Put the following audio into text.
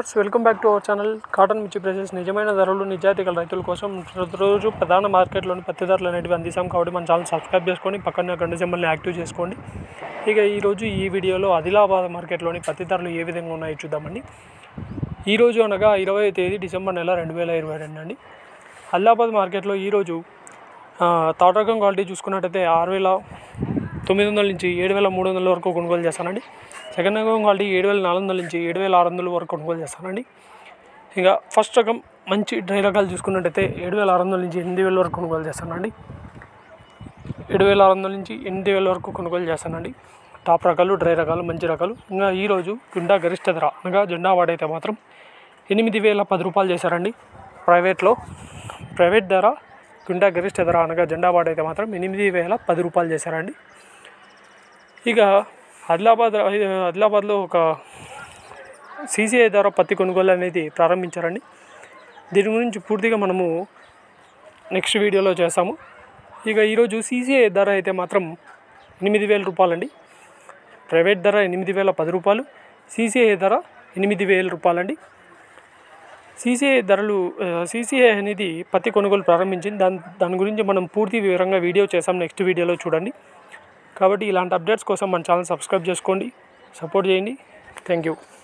viewers welcome back to our channel cotton మిర్చి prices నిజమైన ధరలు నిజాయితీ గల రైతుల కోసం ప్రతిరోజు ప్రధాన మార్కెట్లోని పత్తి ధరలు అనేటివి అందిస్తాం కాబట్టి మన ఛానల్ సబ్స్క్రైబ్ చేసుకొని పక్కన గంట సింబల్ని యాక్టివ్ చేసుకోండి ఇక ఈరోజు ఈ వీడియోలో ఆదిలాబాద్ మార్కెట్లోని పత్తి ధరలు ఏ విధంగా ఉన్నాయో చూద్దామండి ఈరోజు అనగా ఇరవై తేదీ డిసెంబర్ నెల రెండు వేల ఇరవై రెండు అండి ఆదిలాబాద్ మార్కెట్లో ఈరోజు ఆ, థర్డ్ రకం క్వాలిటీ చూసుకున్నట్టయితే ఆరు వేల తొమ్మిది వందల నుంచి ఏడు వేల మూడు వందల వరకు కొనుగోలు చేస్తానండి సెకండ్ రకం క్వాలిటీ ఏడు వేల నాలుగు వందల నుంచి ఏడు వేల ఆరు వందల వరకు కొనుగోలు చేస్తానండి ఇంకా ఫస్ట్ రకం మంచి డ్రై రకాలు చూసుకున్నట్టయితే ఏడు వేల ఆరు వందల నుంచి ఎనిమిది వేల వరకు కొనుగోలు చేస్తానండి ఏడు వేల ఆరు వందల నుంచి ఎనిమిది వేల వరకు కొనుగోలు చేస్తానండి టాప్ రకాలు డ్రై రకాలు మంచి రకాలు ఇంకా ఈరోజు గుండా గరిష్ట ధర అనగా జెండా వాడైతే మాత్రం ఎనిమిది వేల పది రూపాయలు చేశారండి ప్రైవేట్లో ప్రైవేట్ ధర గుండా గరిష్ట ధర అనగా జెండా వాడైతే మాత్రం ఎనిమిది వేల పది రూపాయలు చేశారండి ఇక ఆదిలాబాద్ ఆదిలాబాద్లో ఒక సీసీఐ ద్వారా పత్తి కొనుగోలు అనేది ప్రారంభించారండి దీని గురించి పూర్తిగా మనము నెక్స్ట్ వీడియోలో చేస్తాము ఇక ఈరోజు సీసీఐ ధర అయితే మాత్రం ఎనిమిది వేల రూపాయలండి ప్రైవేట్ ధర ఎనిమిది వేల పది రూపాయలు సీసీఐ ధర ఎనిమిది వేల రూపాయలండి సీసీఐ ధరలు సీసీఐ అనేది పత్తి కొనుగోలు ప్రారంభించింది దాని దాని గురించి మనం పూర్తి వివరంగా వీడియో చేసాం నెక్స్ట్ వీడియోలో చూడండి కాబట్టి ఇలాంటి అప్డేట్స్ కోసం మన ఛానల్ సబ్స్క్రైబ్ చేసుకోండి సపోర్ట్ చేయండి థ్యాంక్ యూ